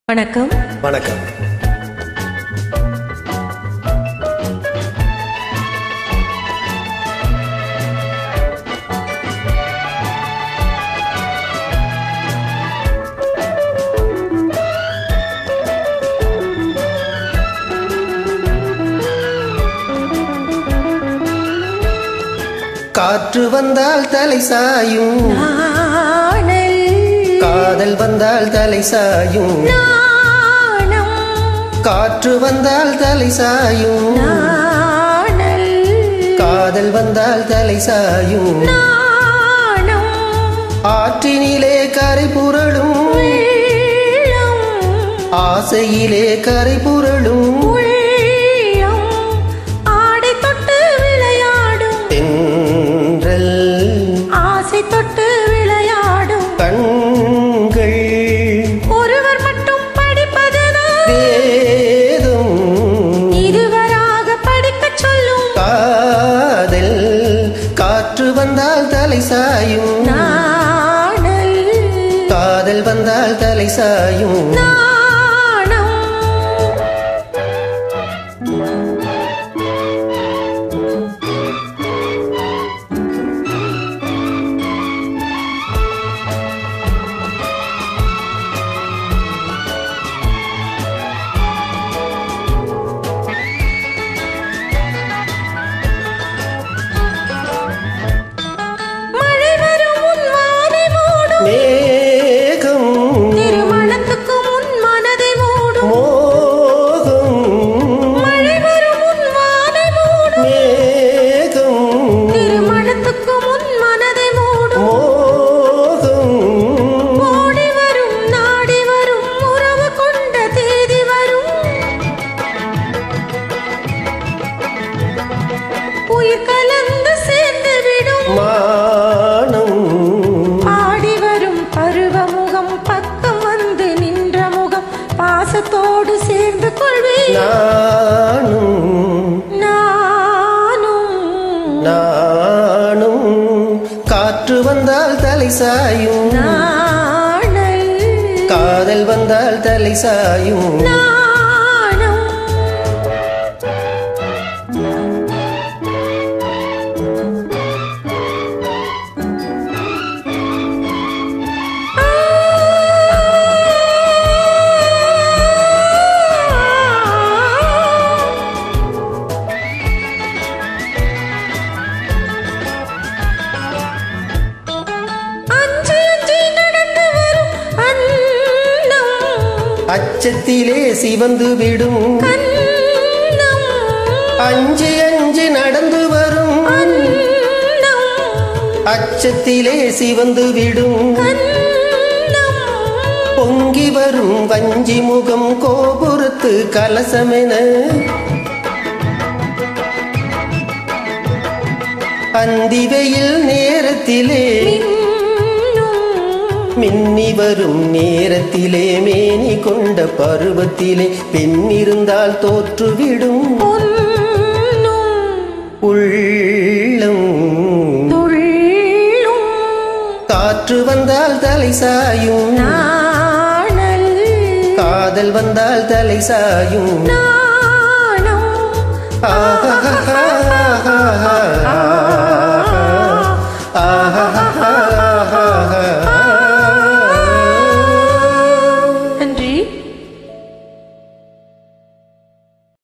வணக்கம் வணக்கம் காற்று வந்தால் தலை சாயும் நாணல் காதல் வந்தால் தலை சாயும் நாணம் காற்று வந்தால் தலை சாயும் நாணல் காதல் வந்தால் தலை சாயும் நாணம் ஆற்றினிலே கரை புரளும் உள்ளம் ஆசையிலே கரை புரளும் உள்ளம் ஆடை தொட்டு விளையாடும் தென்றல் ஆசை தொட்டு விளையாடும் கண்கள் ஒருவர் மட்டும் படிப்பதுதான் வேதம் இருவராக படிக்கச் சொல்லும் காதல் காற்று வந்தால் தலை சாயும் நாணல் காதல் வந்தால் தலை சாயும் நாணம் மழை வரும் முன் வானை மூடும் மேகம் திருமணத்துக்கு முன் மனதை மூடும் மோகம் மழை வரும் முன் வானை மூடும் மேகம் திருமணத்துக்கு முன் மனதை மூடும் மோகம் ஓடி வரும் நாடி வரும் உறவு கொண்ட தேதி வரும் உயிர் கலந்து சேர்ந்து விடும் மானம் ஆடி வரும் பருவ முகம் பக்கம் வந்து நின்ற முகம் பாசத்தோடு சேர்ந்து கொள்வேன் நானும் நானும் நானும் காற்று வந்தால் தலை சாயும் நாணல் காதல் வந்தால் தலை சாயும் நாணம் அஞ்சு அஞ்சு நடந்து வரும் அன்னம் அச்சத்திலே சிவந்து விடும் கண்ணம் அஞ்சு அஞ்சு நடந்து வரும் அன்னம் அச்சத்திலே சிவந்து விடும் கண்ணம் பொங்கி வரும் வஞ்சி முகம் கோபுரத்து கலசமென அந்தி வெயில் நேரத்திலே மின்னும் மின்னி வரும் நேரத்திலே மேனி கொண்ட பருவத்திலே பெண்ணிருந்தால் தோற்றுவிடும் பொன்னும் உள்ளம் துள்ளும் காற்று வந்தால் தலை சாயும் நாணல் காதல் வந்தால் தலை சாயும் நாணம் ஆஹா